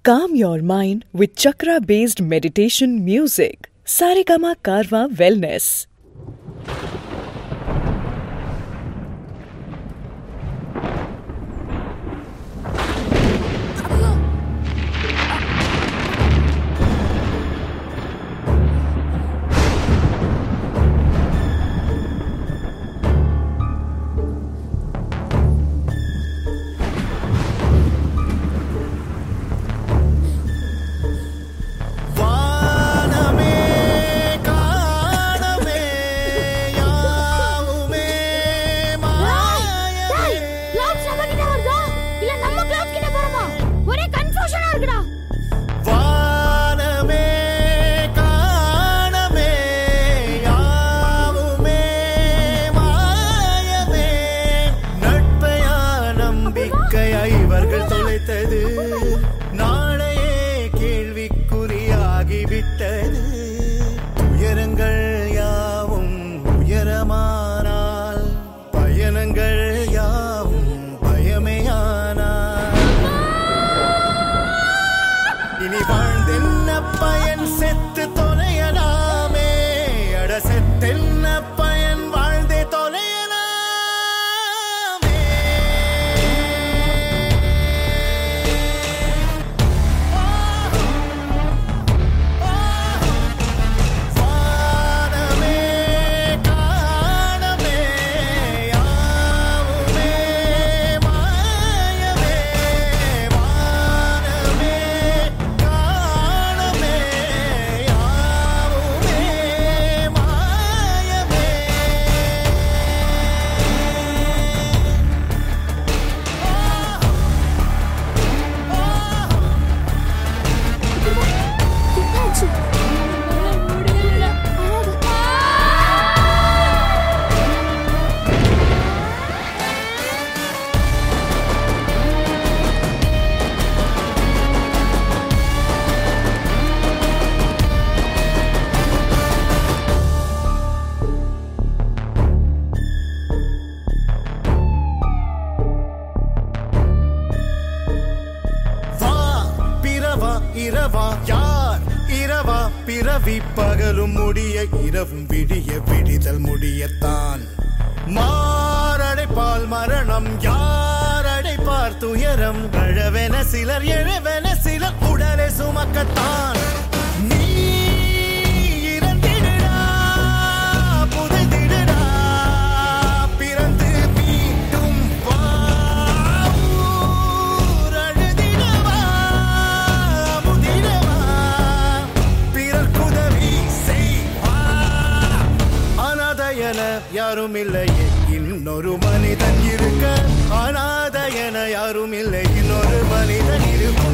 Calm your mind with chakra based meditation music. Saregama Karwa Wellness. வானமே காணமே யாவுமே மாயமே clouds நம்ம கிட்ட வருதா இல்ல நம்ம கிளவுட்ஸ் கிட்ட போறோமா ஒரே கன்ஃபியூஷனா இருக்குடா வானமே காணமே யாவுமே மாயமே நட்பையா நம்பிக்கையா இவர்கள் தொலைத்தது நாளையே கேள்விக்குறியாகிவிட்டது உயரங்கள் யாவும் உயரமானால் பயணங்கள் யாவும் பயமையானால் இனி வாழ்ந்தென்ன பயன் செத்து தொலையலாமே அட செத்தென்ன பயன் வாழ்ந்தே தொலையலாமே வானமே காணமே யாவுமே மாயமே வானமே காணமே யாவுமே மாயமே என்னாச்சு வா பிறவா இரவா யார் இரவா பிறவி பகலும் முடிய இரவும் விடிய விடிதல் முடியத்தான் மாரடைப்பால் மரணம் யார் அடைப்பார் துயரம் அழவென சிலர் எழவென சிலர் உடலை சுமக்கத்தான் நீ இறந்திடுடா, புதைந்திடுடா, பிறந்து மீண்டும் வா, ஊர் அழுதிடவா, அமுதிடவா, பிறர்க்குதவி செய்வா. அனாதையென யாரும் இல்லையே இன்னொரு மனிதன் இருக்க அனாதையென யாரும் இல்லை இன்னொரு மனிதன் இருக்க